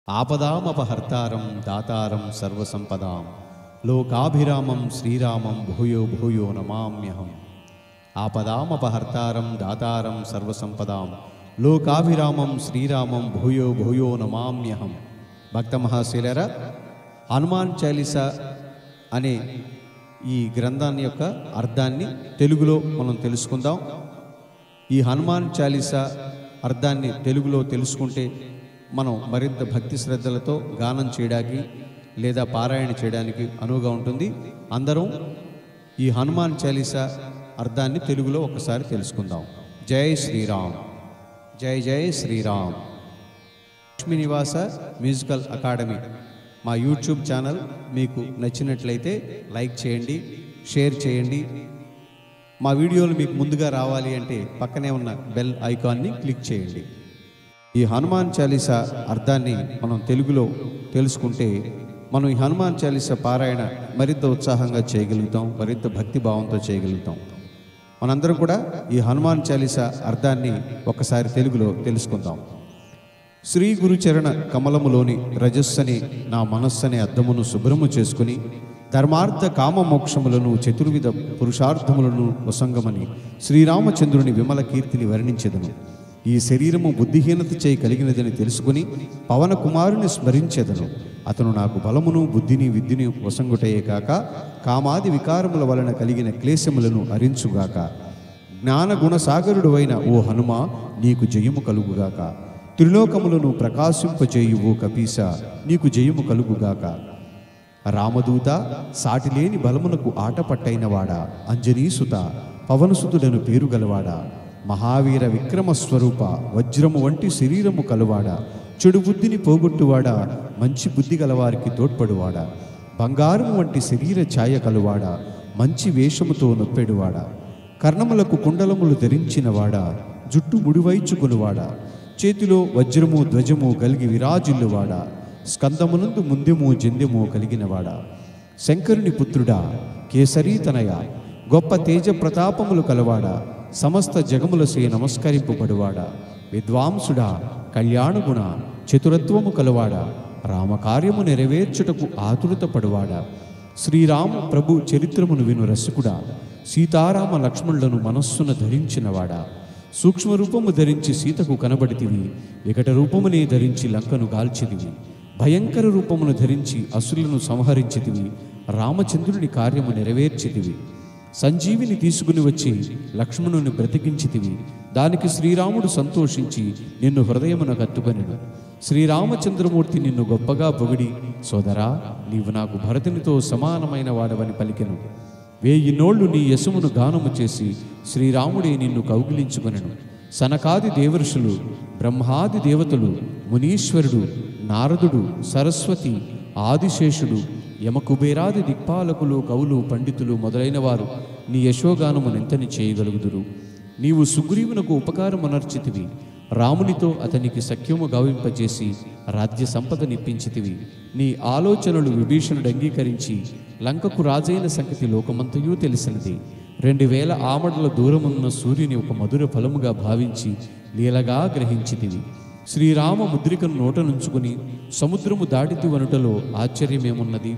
ఆపదామపహర్తారం దాతారం సర్వసంపదాం లోకాభిరామం శ్రీరామం భూయో భూయో నమామ్యహం ఆపదామపహర్తారం దాతారం సర్వసంపదాం లోకాభిరామం శ్రీరామం భూయో భూయో నమామ్యహం భక్త మహాశీలరా హనుమాన్ చాలీస అనే ఈ గ్రంథాన్ని యొక్క అర్థాన్ని తెలుగులో మనం తెలుసుకుందాం ఈ హనుమాన్ చాలీస అర్థాన్ని తెలుగులో తెలుసుకుంటే మనం మరింత భక్తి శ్రద్ధలతో గానం చేయడానికి లేదా పారాయణ చేయడానికి అనువుగా ఉంటుంది అందరం ఈ హనుమాన్ చాలీస అర్థాన్ని తెలుగులో ఒకసారి తెలుసుకుందాం జై శ్రీరామ్ జై జై శ్రీరామ్ లక్ష్మీ నివాస మ్యూజికల్ అకాడమీ మా యూట్యూబ్ ఛానల్ మీకు నచ్చినట్లయితే లైక్ చేయండి షేర్ చేయండి మా వీడియోలు మీకు ముందుగా రావాలి అంటే పక్కనే ఉన్న బెల్ ఐకాన్ని క్లిక్ చేయండి ఈ హనుమాన్ చాలీస అర్థాన్ని మనం తెలుగులో తెలుసుకుంటే మనం ఈ హనుమాన్ చాలీస పారాయణ మరింత ఉత్సాహంగా చేయగలుగుతాం మరింత భక్తి భావంతో చేయగలుగుతాం మనందరం కూడా ఈ హనుమాన్ చాలీస అర్థాన్ని ఒకసారి తెలుగులో తెలుసుకుందాం శ్రీ గురుచరణ కమలములోని రజస్సని నా మనస్సని అద్దమును శుభ్రము చేసుకుని ధర్మార్థ కామ మోక్షములను చతుర్విధ పురుషార్థములను వసంగమని శ్రీరామచంద్రుని విమల కీర్తిని వర్ణించెదను ఈ శరీరము బుద్ధిహీనత చేయి కలిగినదని తెలుసుకుని పవన కుమారుని స్మరించెదను అతను నాకు బలమును బుద్ధిని విద్యుని వసంగుటయే కాక కామాది వికారముల వలన కలిగిన క్లేశములను అరించుగాక జ్ఞాన గుణసాగరుడు అయిన ఓ హనుమ నీకు జయము కలుగుగాక త్రిలోకములను ప్రకాశింపజేయు ఓ కపీస నీకు జయము కలుగుగాక రామదూత సాటిలేని బలమునకు ఆటపట్టైనవాడా అంజనీసుత పవనసుతుడను పేరు గలవాడా మహావీర విక్రమ స్వరూప వజ్రము వంటి శరీరము కలవాడా చెడు బుద్ధిని పోగొట్టువాడా మంచి బుద్ధి గలవారికి తోడ్పడువాడా బంగారం వంటి శరీర ఛాయ కలువాడా మంచి వేషముతో నొప్పెడువాడా కర్ణములకు కుండలములు ధరించినవాడా జుట్టు ముడివైచుకునివాడా చేతిలో వజ్రము ధ్వజము కలిగి విరాజిల్లువాడా స్కందమునందు ముందెము జందెము కలిగినవాడా శంకరుని పుత్రుడా కేసరీతనయ గొప్ప తేజ ప్రతాపములు కలవాడా సమస్త జగములసే నమస్కరింపబడువాడా విద్వాంసుడా కళ్యాణగుణ చతురత్వము కలవాడా రామకార్యము నెరవేర్చుటకు ఆతురత పడువాడా శ్రీరామ ప్రభు చరిత్రమును విను రసికుడా సీతారామ లక్ష్మణులను మనస్సున ధరించినవాడా సూక్ష్మ రూపము ధరించి సీతకు కనబడితివి వికట రూపమునే ధరించి లంకను గాల్చితివి భయంకర రూపమును ధరించి అసురులను సంహరించితివి రామచంద్రుని కార్యము నెరవేర్చితివి సంజీవిని తీసుకుని వచ్చి లక్ష్మణుని బ్రతికించితివి దానికి శ్రీరాముడు సంతోషించి నిన్ను హృదయమున కత్తుకొనెను శ్రీరామచంద్రమూర్తి నిన్ను గొప్పగా పొగిడి సోదరా నీవు నాకు భరతునితో సమానమైన వాడవని పలికెను వేయి నోళ్లు నీ యశమును గానము చేసి శ్రీరాముడే నిన్ను కౌగిలించుకొనెను సనకాది దేవర్షులు బ్రహ్మాది దేవతలు మునీశ్వరుడు నారదుడు సరస్వతి ఆదిశేషుడు యమకుబేరాది దిక్పాలకులు కవులు పండితులు మొదలైన వారు నీ యశోగానమునెంతని చేయగలుగుదురు నీవు సుగ్రీవునకు ఉపకారమునర్చితివి రామునితో అతనికి సఖ్యము గావింపజేసి రాజ్య సంపదనిప్పించితివి నీ ఆలోచనలు విభీషణుడు అంగీకరించి లంకకు రాజైన సంగతి లోకమంతయూ తెలిసినది రెండు వేల ఆమడల దూరమున్న సూర్యుని ఒక మధుర ఫలముగా భావించి లీలగా గ్రహించితివి శ్రీరామ ముద్రికను నోట నుంచుకుని సముద్రము దాటితి వనుటలో ఆశ్చర్యమేమున్నది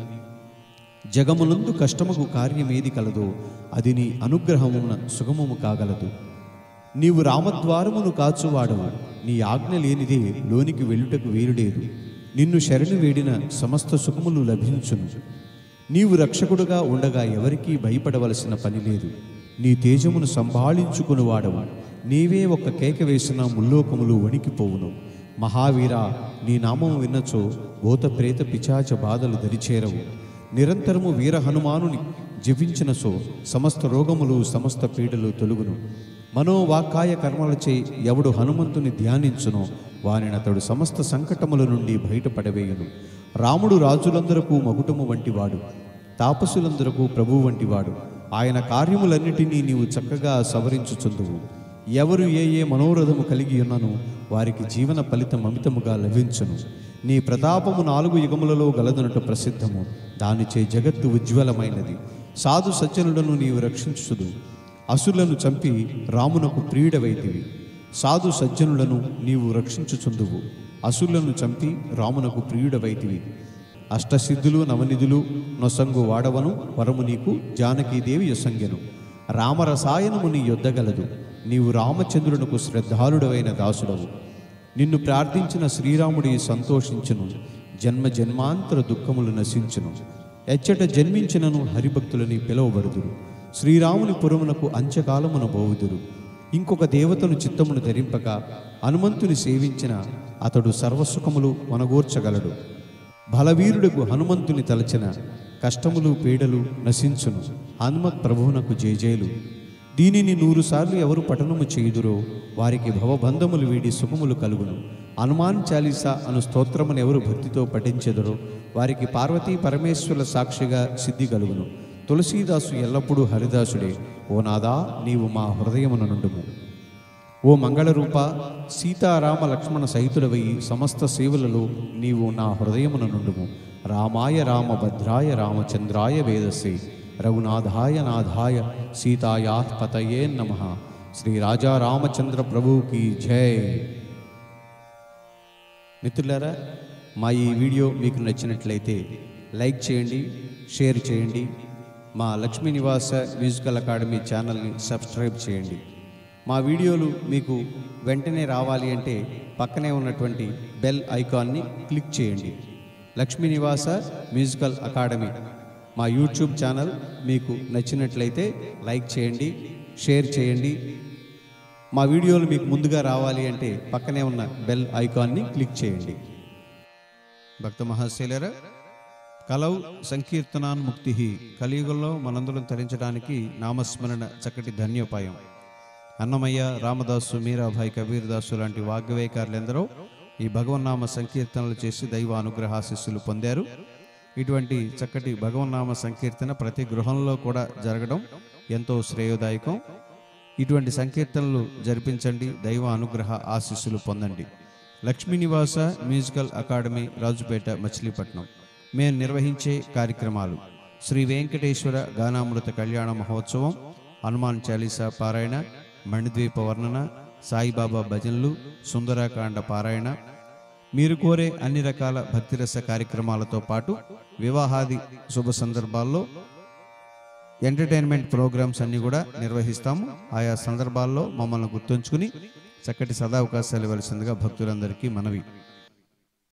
జగమునందు కష్టముకు కార్యమేది కలదో అది నీ అనుగ్రహమున సుగమము కాగలదు నీవు రామద్వారమును కాచువాడవు నీ ఆజ్ఞ లేనిదే లోనికి వెళ్ళుటకు వేరులేదు నిన్ను శరణు వేడిన సమస్త సుఖములు లభించును నీవు రక్షకుడుగా ఉండగా ఎవరికీ భయపడవలసిన పని లేదు నీ తేజమును సంభాళించుకుని వాడవు నీవే ఒక కేక వేసిన ముల్లోకములు వణికిపోవును మహావీరా నీ నామం విన్నచో భూత ప్రేత పిచాచ బాధలు దరిచేరవు నిరంతరము వీర హనుమానుని జపించినసో సమస్త రోగములు సమస్త పీడలు తొలుగును మనోవాకాయ కర్మలచే ఎవడు హనుమంతుని ధ్యానించునో వానిని అతడు సమస్త సంకటముల నుండి బయటపడవేయును రాముడు రాజులందరకు మగుటము వంటివాడు తాపసులందరకు ప్రభువు వంటివాడు ఆయన కార్యములన్నిటినీ నీవు చక్కగా సవరించుచుందువు ఎవరు ఏ ఏ మనోరథము కలిగి ఉన్నను వారికి జీవన ఫలితం అమితముగా లభించును నీ ప్రతాపము నాలుగు యుగములలో గలదనట ప్రసిద్ధము దానిచే జగత్తు ఉజ్వలమైనది సాధు సజ్జనులను నీవు రక్షించుదు అసులను చంపి రామునకు ప్రియుడవైతివి సాధు సజ్జనులను నీవు రక్షించుచుందువు అసులను చంపి రామునకు ప్రియుడవైతివి అష్టసిద్ధులు నవనిధులు నొసంగు వాడవను వరము నీకు జానకీదేవి యొసంగెను రామరసాయనము నీ యొద్దగలదు నీవు రామచంద్రునకు శ్రద్ధాళుడవైన దాసుడవు నిన్ను ప్రార్థించిన శ్రీరాముడి సంతోషించును జన్మ జన్మాంతర దుఃఖములు నశించును ఎచ్చట జన్మించినను హరిభక్తులని పిలువబడుదురు శ్రీరాముని పురమునకు అంత్యకాలమున బోవుదురు ఇంకొక దేవతను చిత్తమును ధరింపక హనుమంతుని సేవించిన అతడు సర్వసుఖములు వనగూర్చగలడు బలవీరుడుకు హనుమంతుని తలచిన కష్టములు పీడలు నశించును హనుమత్ ప్రభువునకు జేజేలు దీనిని నూరుసార్లు ఎవరు పఠనము చేయుదురో వారికి భవబంధములు వీడి సుఖములు కలుగును హనుమాన్ చాలీసా అను స్తోత్రమును ఎవరు భక్తితో పఠించెదరో వారికి పార్వతీ పరమేశ్వరుల సాక్షిగా సిద్ధి కలుగును తులసీదాసు ఎల్లప్పుడూ హరిదాసుడే ఓ నాదా నీవు మా హృదయమున నుండుము ఓ మంగళరూప సీతారామ లక్ష్మణ సహితుడవై సమస్త సేవలలో నీవు నా హృదయమున నుండుము రామాయ రామభద్రాయ రామచంద్రాయ వేదసే రఘునాథాయ నాథాయ సీతాయా పతయే నమ శ్రీ రాజా రామచంద్ర ప్రభువుకి జై మిత్రులారా మా ఈ వీడియో మీకు నచ్చినట్లయితే లైక్ చేయండి షేర్ చేయండి మా లక్ష్మీ నివాస మ్యూజికల్ అకాడమీ ఛానల్ని సబ్స్క్రైబ్ చేయండి మా వీడియోలు మీకు వెంటనే రావాలి అంటే పక్కనే ఉన్నటువంటి బెల్ ఐకాన్ని క్లిక్ చేయండి లక్ష్మీ నివాస మ్యూజికల్ అకాడమీ మా యూట్యూబ్ ఛానల్ మీకు నచ్చినట్లయితే లైక్ చేయండి షేర్ చేయండి మా వీడియోలు మీకు ముందుగా రావాలి అంటే పక్కనే ఉన్న బెల్ ఐకాన్ని క్లిక్ చేయండి భక్త మహాశైలర కలౌ సంకీర్తనాన్ ముక్తి కలియుగంలో మనందరం తరించడానికి నామస్మరణ చక్కటి ధన్యోపాయం అన్నమయ్య రామదాసు మీరాభాయ్ కబీర్దాసు లాంటి వాగ్గవేకారులెందరో ఈ భగవన్నామ సంకీర్తనలు చేసి దైవ అనుగ్రహాశిస్సులు పొందారు ఇటువంటి చక్కటి భగవన్నామ సంకీర్తన ప్రతి గృహంలో కూడా జరగడం ఎంతో శ్రేయోదాయకం ఇటువంటి సంకీర్తనలు జరిపించండి దైవ అనుగ్రహ ఆశీస్సులు పొందండి లక్ష్మీ నివాస మ్యూజికల్ అకాడమీ రాజుపేట మచిలీపట్నం మేము నిర్వహించే కార్యక్రమాలు శ్రీ వెంకటేశ్వర గానామృత కళ్యాణ మహోత్సవం హనుమాన్ చాలీసా పారాయణ మణిద్వీప వర్ణన సాయిబాబా భజనలు సుందరాకాండ పారాయణ మీరు కోరే అన్ని రకాల భక్తిరస కార్యక్రమాలతో పాటు వివాహాది శుభ సందర్భాల్లో ఎంటర్టైన్మెంట్ ప్రోగ్రామ్స్ అన్ని కూడా నిర్వహిస్తాము ఆయా సందర్భాల్లో మమ్మల్ని గుర్తుంచుకుని చక్కటి సదావకాశాలు ఇవ్వాల్సిందిగా భక్తులందరికీ మనవి